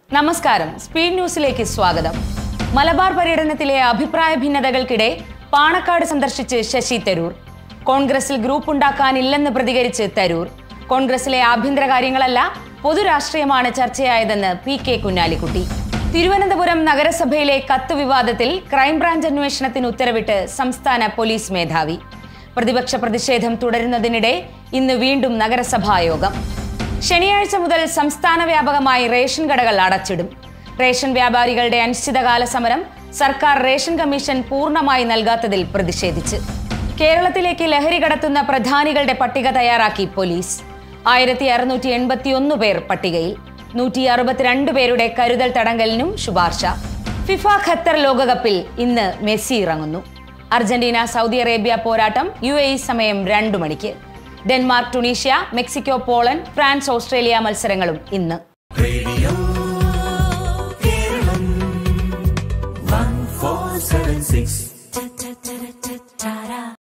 നമസ്കാരം സ്പീഡ് ന്യൂസിലേക്ക് സ്വാഗതം മലബാർ പര്യടനത്തിലെ അഭിപ്രായ ഭിന്നതകൾക്കിടെ പാണക്കാട് സന്ദർശിച്ച് ശശി തരൂർ കോൺഗ്രസിൽ ഗ്രൂപ്പ് ഉണ്ടാക്കാനില്ലെന്ന് പ്രതികരിച്ച് തരൂർ കോൺഗ്രസിലെ ആഭ്യന്തര കാര്യങ്ങളല്ല പൊതുരാഷ്ട്രീയമാണ് ചർച്ചയായതെന്ന് പി കെ കുഞ്ഞാലിക്കുട്ടി തിരുവനന്തപുരം നഗരസഭയിലെ കത്ത് വിവാദത്തിൽ ക്രൈംബ്രാഞ്ച് അന്വേഷണത്തിന് ഉത്തരവിട്ട് സംസ്ഥാന പോലീസ് മേധാവി പ്രതിപക്ഷ പ്രതിഷേധം തുടരുന്നതിനിടെ ഇന്ന് വീണ്ടും നഗരസഭാ യോഗം ശനിയാഴ്ച മുതൽ സംസ്ഥാന വ്യാപകമായി റേഷൻ കടകൾ അടച്ചിടും റേഷൻ വ്യാപാരികളുടെ അനിശ്ചിതകാല സമരം സർക്കാർ റേഷൻ കമ്മീഷൻ പൂർണ്ണമായി നൽകാത്തതിൽ പ്രതിഷേധിച്ച് കേരളത്തിലേക്ക് ലഹരി കടത്തുന്ന പ്രധാനികളുടെ പട്ടിക തയ്യാറാക്കി പോലീസ് ആയിരത്തി അറുന്നൂറ്റി എൺപത്തിയൊന്ന് പേർ പട്ടികയിൽ നൂറ്റി അറുപത്തിരണ്ട് പേരുടെ കരുതൽ തടങ്കലിനും ശുപാർശ ഫിഫ ഖത്തർ ലോകകപ്പിൽ ഇന്ന് മെസ്സി ഇറങ്ങുന്നു അർജന്റീന സൗദി അറേബ്യ പോരാട്ടം യു എ ഇ സമയം രണ്ടു മണിക്ക് Denmark Tunisia Mexico Poland France Australia മത്സരങ്ങളും ഇന്ന് Radio Kerala 1476